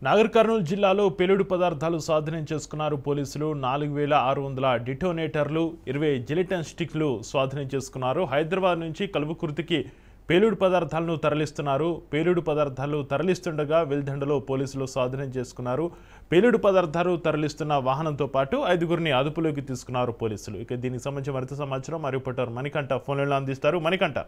నాగర్ కర్నూలు జిల్లాలో పేలుడు పదార్థాలు స్వాధీనం చేసుకున్నారు పోలీసులు నాలుగు వేల ఆరు వందల డిటోనేటర్లు ఇరవై జిలిటన్ స్టిక్లు స్వాధీనం చేసుకున్నారు హైదరాబాద్ నుంచి కలువకుర్తికి పేలుడు పదార్థాలను తరలిస్తున్నారు పేలుడు పదార్థాలు తరలిస్తుండగా వెల్దండలో పోలీసులు స్వాధీనం చేసుకున్నారు పేలుడు పదార్థాలు తరలిస్తున్న వాహనంతో పాటు ఐదుగురిని అదుపులోకి తీసుకున్నారు పోలీసులు ఇక దీనికి సంబంధించి మరింత సమాచారం మరియు పట్టారు మణికంఠ ఫోన్లలో అందిస్తారు మణికంఠ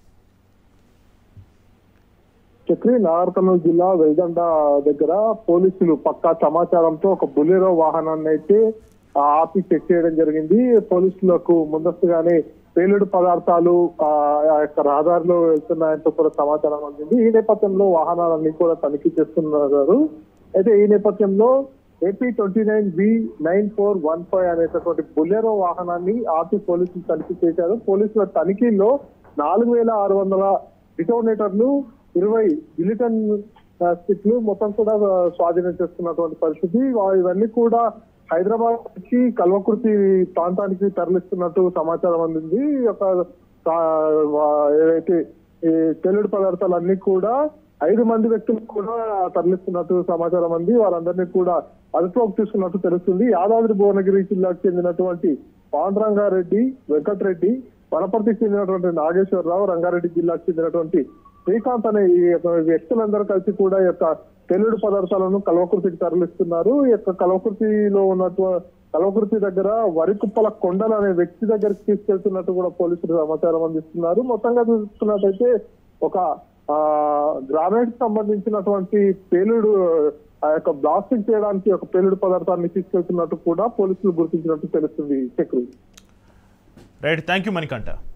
చక్రి నాగర్కర్నూలు జిల్లా వెల్దండ దగ్గర పోలీసులు పక్కా సమాచారంతో ఒక బులెరో వాహనాన్ని అయితే ఆ, ఆపి చెక్ చేయడం జరిగింది పోలీసులకు ముందస్తుగానే పేలుడు పదార్థాలు ఆ ఆ యొక్క రహదారిలో వెళ్తున్నాయంటూ కూడా సమాచారం అందింది ఈ నేపథ్యంలో వాహనాలన్నీ కూడా తనిఖీ చేస్తున్నారు అయితే ఈ నేపథ్యంలో AP twenty nine B nine four one five అనేటటువంటి బులెరో వాహనాన్ని ఆపి పోలీసులు తనిఖీ చేశారు పోలీసుల తనిఖీలో నాలుగు వేల ఆరు వందల డిటోనేటర్లు ఇరవై జిలిటన్ స్టిక్లు మొత్తం కూడా ఆ, స్వాధీనం చేసుకున్నటువంటి పరిస్థితి వా- ఇవన్నీ కూడా హైదరాబాద్ నుంచి కల్వకుర్తి ప్రాంతానికి తరలిస్తున్నట్టు సమాచారం అందింది ఈ యొక్క ఆ, వా- ఏదైతే ఈ తెల్లుడు పదార్థాలు అన్ని కూడా ఐదు మంది వ్యక్తులు కూడా తరలిస్తున్నట్టు సమాచారం అంది వారందరినీ కూడా అదుపులోకి తీసుకున్నట్టు తెలుస్తుంది యాదాద్రి భువనగిరి జిల్లాకు చెందినటువంటి పాండురంగారెడ్డి వెంకటరెడ్డి వనపర్తికి చెందినటువంటి నాగేశ్వరరావు రంగారెడ్డి జిల్లాకు చెందినటువంటి శ్రీకాంత్ అనే ఈ యొక్క వ్యక్తులందరూ కలిసి కూడా ఈ యొక్క తెల్లుడు పదార్థాలను కల్వకుర్తికి తరలిస్తున్నారు ఈ యొక్క కల్వకుర్తిలో ఉన్నటువంటి కల్వకుర్తి దగ్గర వరికుప్పల కొండలు అనే వ్యక్తి దగ్గరికి తీసుకెళ్తున్నట్టు కూడా పోలీసులు సమాచారం అందిస్తున్నారు మొత్తంగా చూసుకున్నట్టయితే ఒక ఆ గ్రానైట్ సంబంధించినటువంటి పేలుడు ఆ యొక్క బ్లాస్టింగ్ చేయడానికి ఒక పేలుడు పదార్థాన్ని తీసుకెళ్తున్నట్టు కూడా పోలీసులు గుర్తించినట్టు తెలుస్తుంది Chakri right thank you Manikanta